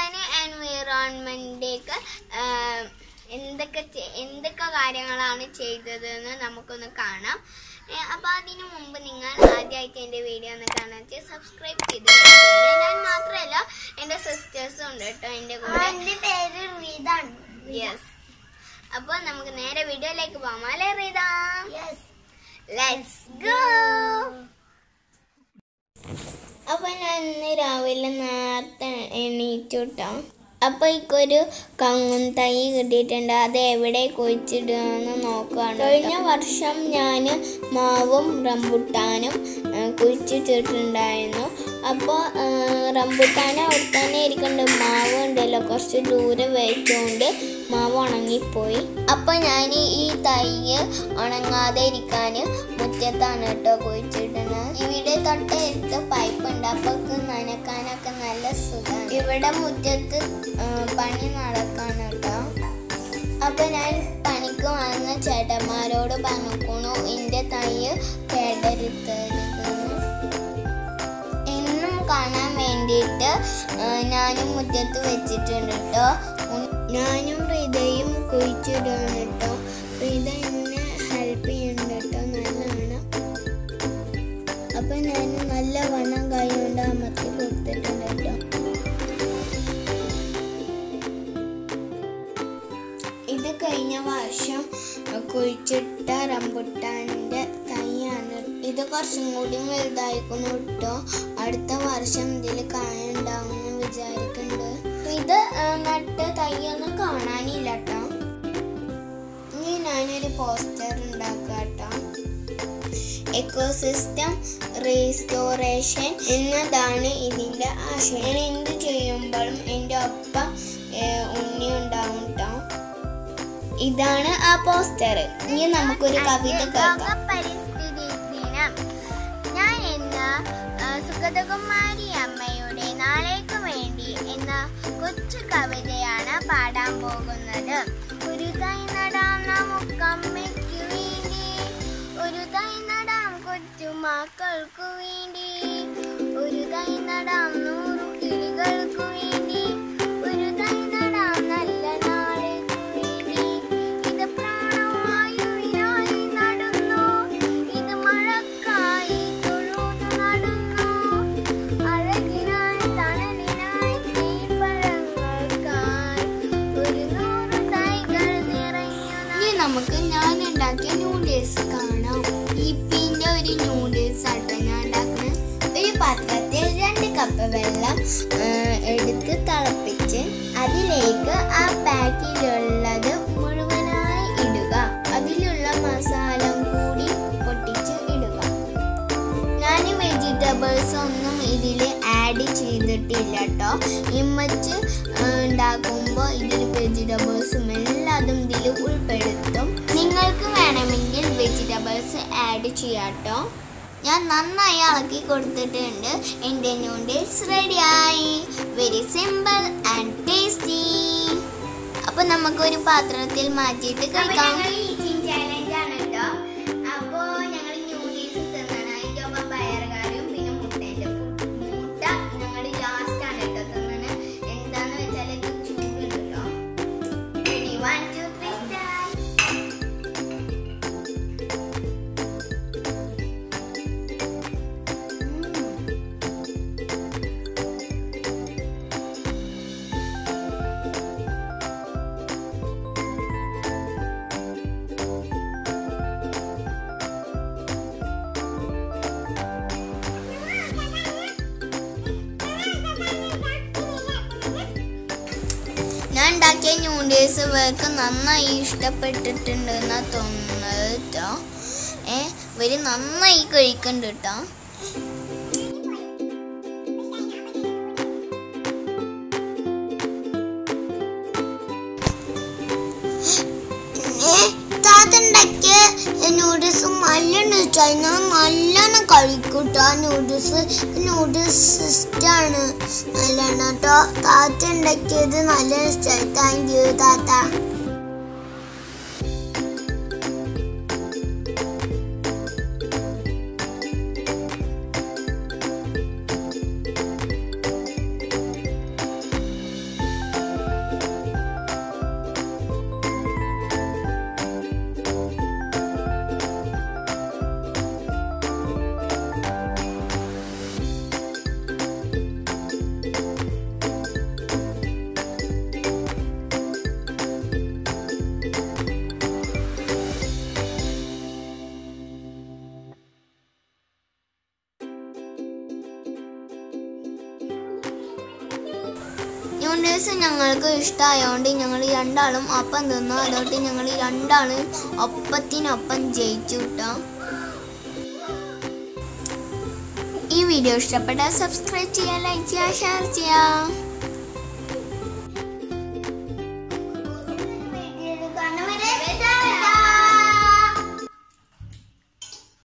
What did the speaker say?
ഞാൻ എൻവയറോൺമെന്റിലേക്ക് എന്തൊക്കെ ചെ- എന്തൊക്കെ കാര്യങ്ങളാണ് ചെയ്തതെന്ന് നമുക്കൊന്ന് കാണാം ഏ, അപ്പൊ അതിനു മുമ്പ് നിങ്ങൾ ആദ്യമായിട്ട് എന്റെ വീഡിയോ ഒന്ന് കാണാൻ സബ്സ്ക്രൈബ് ചെയ്ത് വെച്ചേരെ. ഞാൻ മാത്രമല്ല എന്റെ സിസ്റ്റേഴ്സും ഉണ്ട് കേട്ടോ എന്റെ കൂടെ എന്റെ പേര് റീതാണ് യെസ് അപ്പൊ നമുക്ക് നേരെ വീഡിയോയിലേക്ക് പോകാം അല്ലേ റീത യെസ് ലെറ്റ്സ് ഗോ അപ്പൊ ഞാൻ ഇന്ന് രാവിലെ നേരത്തെ എണീറ്റു കേട്ടോ അപ്പൊ എനിക്കൊരു കങ്ങും തൈ കിട്ടിയിട്ടുണ്ട് അത് എവിടെ കുഴിച്ചിടുകയെന്ന് നോക്കുകയാണ് കഴിഞ്ഞ വർഷം ഞാൻ മാവും റംബുട്ടാനും ആ, കുഴിച്ചിട്ടിട്ടുണ്ടായിരുന്നു അപ്പോൾ റംബുട്ടാൻ അവിടെ തന്നെ ഇരിക്കുന്നുണ്ട് മാവ് ഉണ്ടല്ലോ കുറച്ച് ദൂരെ വെച്ചുകൊണ്ട് മാവ് ഉണങ്ങിപ്പോയി അപ്പോൾ ഞാൻ ഈ തൈ ഉണങ്ങാതെ ഇരിക്കാൻ മുറ്റത്താണ് കേട്ടോ കുഴിച്ചിടുന്നത് ഇവിടെ തൊട്ടടുത്ത് പൈപ്പ് ഉണ്ട് അപ്പോൾ നനക്കാനൊക്കെ നല്ല സുഖമാണ് ഇവിടെ മുറ്റത്ത് ആ, പണി നടക്കാണ് കേട്ടോ അപ്പൊ ഞാൻ പണിക്ക് വന്ന ചേട്ടന്മാരോട് പറഞ്ഞുക്കണു എന്റെ തൈ കേടരുത്തരുതെന്ന് എന്നും കാണാൻ വേണ്ടിയിട്ട് ആ, ഞാനും മുറ്റത്ത് വെച്ചിട്ടുണ്ട് കേട്ടോ ഉം, ഞാനും ഹൃദയും കുഴിച്ചിടുകയാണ് കേട്ടോ ഹൃദ എന്നെ ഹെൽപ്പ് ചെയ്യുന്നുണ്ട് കേട്ടോ നല്ലവണ്ണം അപ്പൊ ഞാൻ നല്ല വണ്ണം കൈ കൊണ്ട് അമർത്തി കൊടുത്തിട്ടുണ്ട് കേട്ടോ ഇത് കഴിഞ്ഞ വർഷം കുഴിച്ചിട്ട റംബുട്ടാൻ്റെ തൈയാണ് ഇത് കുറച്ചും കൂടി വലുതായിക്കുന്നു കേട്ടോ അടുത്ത വർഷം ഇതിൽ കായ ഉണ്ടാവുമെന്ന് വിചാരിക്കുന്നുണ്ട് ഇത് ആ, നട്ട തൈയൊന്നും കാണാനില്ല കേട്ടോ ഇനി ഞാനൊരു പോസ്റ്റർ ഉണ്ടാക്കാം കേട്ടോ എക്കോസിസ്റ്റം റീസ്റ്റോറേഷൻ എന്നതാണ് ഇതിൻ്റെ ആശയം ഞാൻ എന്ത് ചെയ്യുമ്പോഴും എൻ്റെ ഒപ്പം ഏഹ്, ഉണ്ണി ഉണ്ടാവും കേട്ടോ ഇതാണ് ആ പോസ്റ്റർ ഇനി നമുക്കൊരു കവിത കേൾക്കാം പരിസ്ഥിതി ദിനം ഞാൻ ഇന്ന് സുഗതകുമാരി അമ്മയുടെ നാളേക്ക് വേണ്ടി എന്ന കൊച്ചു കവിതയാണ് പാടാൻ പോകുന്നത് ഒരു തൈ നടാം നമുക്കമ്മയ്ക്ക് വേണ്ടി ഒരു തൈ നടാം കൊച്ചു മക്കൾക്കു വേണ്ടി ഒരു തൈ നടാം നൂറു കിളികൾക്കു വേണ്ടി ഒരു തൈ നടാം നല്ല നാളേക്കു വേണ്ടി ഇത് പ്രാണവായുവിനായി നടുന്നു ഇത് മഴക്കായി തൊഴുതു നടുന്നു അഴകിനായി തണലിനായി തീപ്പഴങ്ങൾക്കായി ഒരു നൂറ് തൈകൾ നിറഞ്ഞു ഇനി നമുക്ക് ഞാൻ ഉണ്ടാക്കിയ നൂഡിൽസ് കാണാം ഇപ്പിന്റെ ഒരു നൂഡിൽസ് ആട്ടോ ഞാൻ ഉണ്ടാക്കുന്നത് ഒരു പാത്രത്തിൽ രണ്ട് കപ്പ് വെള്ളം ആ, എടുത്ത് തിളപ്പിച്ച് അതിലേക്ക് ആ പാക്കിലുള്ളത് മുഴുവനായി ഇടുക അതിലുള്ള മസാല കൂടി പൊട്ടിച്ച് ഇടുക ഞാൻ വെജിറ്റബിൾസ് ഒന്നും ഇതിൽ ആഡ് ചെയ്തിട്ടില്ല കേട്ടോ ഇമ്മച്ച് ഉണ്ടാക്കുമ്പോൾ ഇതിൽ വെജിറ്റബിൾസും എല്ലാതും ഇതിൽ ഉൾപ്പെടുത്തും നിങ്ങൾക്ക് വേണമെങ്കിൽ വെജിറ്റബിൾസ് ആഡ് ചെയ്യാം കേട്ടോ ഞാൻ നന്നായി ഇളക്കി കൊടുത്തിട്ടുണ്ട് എൻ്റെ നൂഡിൽസ് റെഡിയായി വെരി സിമ്പിൾ ആൻഡ് ടേസ്റ്റി അപ്പൊ നമുക്കൊരു പാത്രത്തിൽ മാറ്റിയിട്ട് കഴിക്കാം ചാലഞ്ചാണ് കേട്ടോ അപ്പോ ഞങ്ങൾ ന്യൂഡിൽസ് തിന്നണം അതിന്റെ ഒപ്പം പയറുകറിയും പിന്നെ മുട്ടേന്റെ മുട്ട ഞങ്ങൾ ലാസ്റ്റ് ആണ് കേട്ടോ തിന്നണത് എന്താന്ന് വെച്ചാൽ ഇത് ചൂട് കേട്ടോ ready one two three start ഞാൻ ഉണ്ടാക്കിയ ന്യൂഡിൽസ് ഇവർക്ക് നന്നായി ഇഷ്ടപ്പെട്ടിട്ടുണ്ട് എന്നാ തോന്നുന്നത് കേട്ടോ ഏ ഇവര് നന്നായി കഴിക്കുന്നുണ്ട് കേട്ടോ താത്തുണ്ടാക്കിയ നൂഡിൽസ് നല്ലോണം ഇഷ്ടമായി ഞാൻ നല്ലോണം കഴിക്കൂട്ടോ നൂഡിൽസ് നൂഡിൽസ് ഇഷ്ടമാണ് നല്ലോണം കേട്ടോ താത്ത ഉണ്ടാക്കിയത് നല്ല ഇഷ്ടമായി താങ്ക് യു താത്ത ന്യൂഡിൽസ് ഞങ്ങൾക്ക് ഇഷ്ടമായതുകൊണ്ട് ഞങ്ങൾ രണ്ടാളും അപ്പം തിന്നു അതുകൊണ്ട് ഞങ്ങൾ രണ്ടാളും ഒപ്പത്തിനൊപ്പം ജയിച്ചു കേട്ടോ ഈ വീഡിയോ ഇഷ്ടപ്പെട്ടാൽ സബ്സ്ക്രൈബ് ചെയ്യുക ലൈക്ക് ചെയ്യുക ഷെയർ ചെയ്യുക